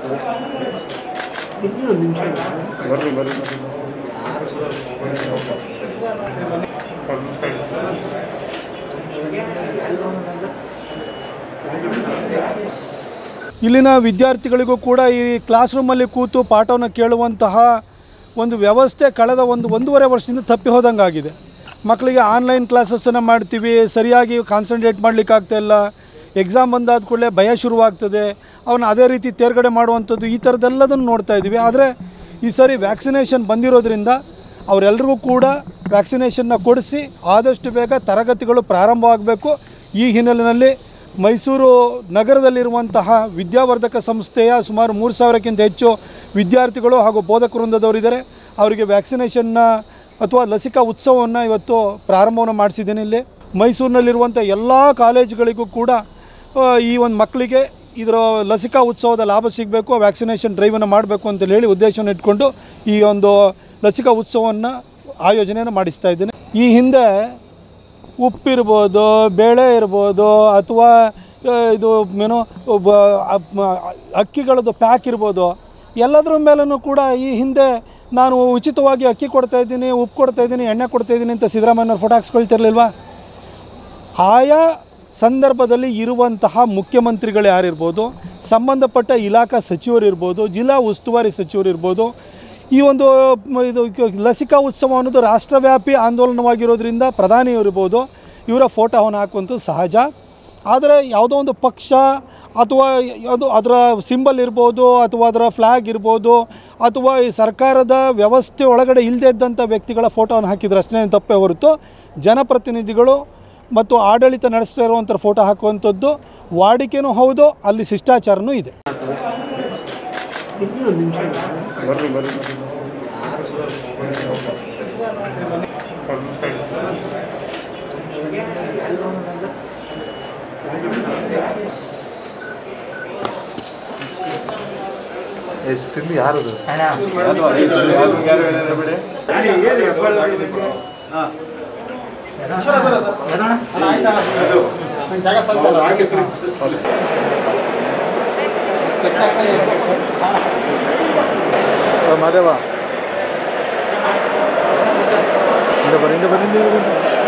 ಬರ್ರಿ ಬರ್ರಿ ಇಲ್ಲಿನ ವಿದ್ಯಾರ್ಥಿಗಳಿಗೂ ಕೂಡ ಈ ಕ್ಲಾಸ್ ರೂಮಲ್ಲಿ ಕೂತು ಪಾಠವನ್ನು ಕೇಳುವಂತಹ ಒಂದು ವ್ಯವಸ್ಥೆ ಕಳೆದ ಒಂದು ಒಂದೂವರೆ ವರ್ಷದಿಂದ ತಪ್ಪಿ ಹೋದಂಗಾಗಿದೆ ಮಕ್ಕಳಿಗೆ ಆನ್ಲೈನ್ ಕ್ಲಾಸಸ್ಸನ್ನು ಮಾಡ್ತೀವಿ ಸರಿಯಾಗಿ ಕಾನ್ಸಂಟ್ರೇಟ್ ಮಾಡಲಿಕ್ಕಾಗ್ತಾ ಇಲ್ಲ ಎಕ್ಸಾಮ್ ಬಂದಾದ ಕೂಡಲೇ ಭಯ ಶುರುವಾಗ್ತದೆ ಅವನ್ನ ಅದೇ ರೀತಿ ತೇರ್ಗಡೆ ಮಾಡುವಂಥದ್ದು ಈ ಥರದ್ದೆಲ್ಲದನ್ನು ನೋಡ್ತಾ ಇದ್ದೀವಿ ಆದರೆ ಈ ಸರಿ ವ್ಯಾಕ್ಸಿನೇಷನ್ ಬಂದಿರೋದ್ರಿಂದ ಅವರೆಲ್ಲರಿಗೂ ಕೂಡ ವ್ಯಾಕ್ಸಿನೇಷನ್ನ ಕೊಡಿಸಿ ಆದಷ್ಟು ಬೇಗ ತರಗತಿಗಳು ಪ್ರಾರಂಭವಾಗಬೇಕು ಈ ಹಿನ್ನೆಲೆಯಲ್ಲಿ ಮೈಸೂರು ನಗರದಲ್ಲಿರುವಂತಹ ವಿದ್ಯಾವರ್ಧಕ ಸಂಸ್ಥೆಯ ಸುಮಾರು ಮೂರು ಸಾವಿರಕ್ಕಿಂತ ಹೆಚ್ಚು ವಿದ್ಯಾರ್ಥಿಗಳು ಹಾಗೂ ಬೋಧಕ ವೃಂದದವರಿದ್ದಾರೆ ಅವರಿಗೆ ವ್ಯಾಕ್ಸಿನೇಷನ್ನ ಅಥವಾ ಲಸಿಕಾ ಉತ್ಸವವನ್ನು ಇವತ್ತು ಪ್ರಾರಂಭವನ್ನು ಮಾಡಿಸಿದ್ದೀನಿ ಇಲ್ಲಿ ಮೈಸೂರಿನಲ್ಲಿರುವಂಥ ಎಲ್ಲ ಕಾಲೇಜುಗಳಿಗೂ ಕೂಡ ಆ, ಈ ಒಂದು ಮಕ್ಕಳಿಗೆ ಇದರ ಲಸಿಕಾ ಉತ್ಸವದ ಲಾಭ ಸಿಗಬೇಕು ವ್ಯಾಕ್ಸಿನೇಷನ್ ಡ್ರೈವನ್ನು ಮಾಡಬೇಕು ಅಂತೇಳಿ ಹೇಳಿ ಉದ್ದೇಶವನ್ನು ಇಟ್ಕೊಂಡು ಈ ಒಂದು ಲಸಿಕಾ ಉತ್ಸವವನ್ನು ಆಯೋಜನೆಯನ್ನು ಮಾಡಿಸ್ತಾ ಇದ್ದೀನಿ ಈ ಹಿಂದೆ ಉಪ್ಪಿರ್ಬೋದು ಬೇಳೆ ಇರ್ಬೋದು ಅಥವಾ ಆ, ಇದು ಏನು ಬ- ಅಪ್- ಮ- ಅಕ್ಕಿಗಳದ್ದು ಪ್ಯಾಕ್ ಇರ್ಬೋದು ಎಲ್ಲದರ ಮೇಲೂ ಕೂಡ ಈ ಹಿಂದೆ ನಾನು ಉಚಿತವಾಗಿ ಅಕ್ಕಿ ಕೊಡ್ತಾ ಇದ್ದೀನಿ ಉಪ್ಪು ಕೊಡ್ತಾ ಇದ್ದೀನಿ ಎಣ್ಣೆ ಕೊಡ್ತಾ ಇದ್ದೀನಿ ಅಂತ ಸಿದ್ದರಾಮಯ್ಯವ್ರ ಫೋಟೋ ಹಾಕ್ಸ್ಕೊಳ್ತಿರ್ಲಿಲ್ವಾ ಆಯಾ ಸಂದರ್ಭದಲ್ಲಿ ಇರುವಂತಹ ಮುಖ್ಯಮಂತ್ರಿಗಳು ಯಾರಿರ್ಬೋದು ಸಂಬಂಧಪಟ್ಟ ಇಲಾಖಾ ಸಚಿವರಿರ್ಬೋದು ಜಿಲ್ಲಾ ಉಸ್ತುವಾರಿ ಸಚಿವರಿರ್ಬೋದು ಈ ಒಂದು ಮ- ಇದು ಕ- ಲಸಿಕಾ ಉತ್ಸವ ಅನ್ನೋದು ರಾಷ್ಟ್ರವ್ಯಾಪಿ ಆಂದೋಲನವಾಗಿರೋದ್ರಿಂದ ಪ್ರಧಾನಿಯವರಿರ್ಬೋದು ಇವರ ಫೋಟೋವನ್ನು ಹಾಕುವಂಥದ್ದು ಸಹಜ ಆದರೆ ಯಾವುದೋ ಒಂದು ಪಕ್ಷ ಅಥವಾ ಅದು ಅದರ ಸಿಂಬಲ್ ಇರ್ಬೋದು ಅಥವಾ ಅದರ ಫ್ಲ್ಯಾಗ್ ಇರ್ಬೋದು ಅಥವಾ ಈ ಸರ್ಕಾರದ ವ್ಯವಸ್ಥೆ ಒಳಗಡೆ ಇಲ್ಲದೇ ಇದ್ದಂಥ ವ್ಯಕ್ತಿಗಳ ಫೋಟೋವನ್ನು ಹಾಕಿದ್ರೆ ಅಷ್ಟೇ ತಪ್ಪೇ ಹೊರತು ಜನಪ್ರತಿನಿಧಿಗಳು ಮತ್ತು ಆಡಳಿತ ನಡೆಸ್ತಾ ಇರುವಂಥ ಫೋಟೋ ಹಾಕುವಂಥದ್ದು ವಾಡಿಕೆನೂ ಹೌದು ಅಲ್ಲಿ ಶಿಷ್ಟಾಚಾರನೂ ಇದೆ ಬರ್ರಿ ಬರ್ರಿ ಎಷ್ಟು ತಿಂದು ಯಾರದು ಮಾದೇವ ಹಿಂದೆ ಬರ್ರಿ ಹಿಂದೆ ಬರ್ರಿ ಹಿಂದೆ ಬರ್ರಿ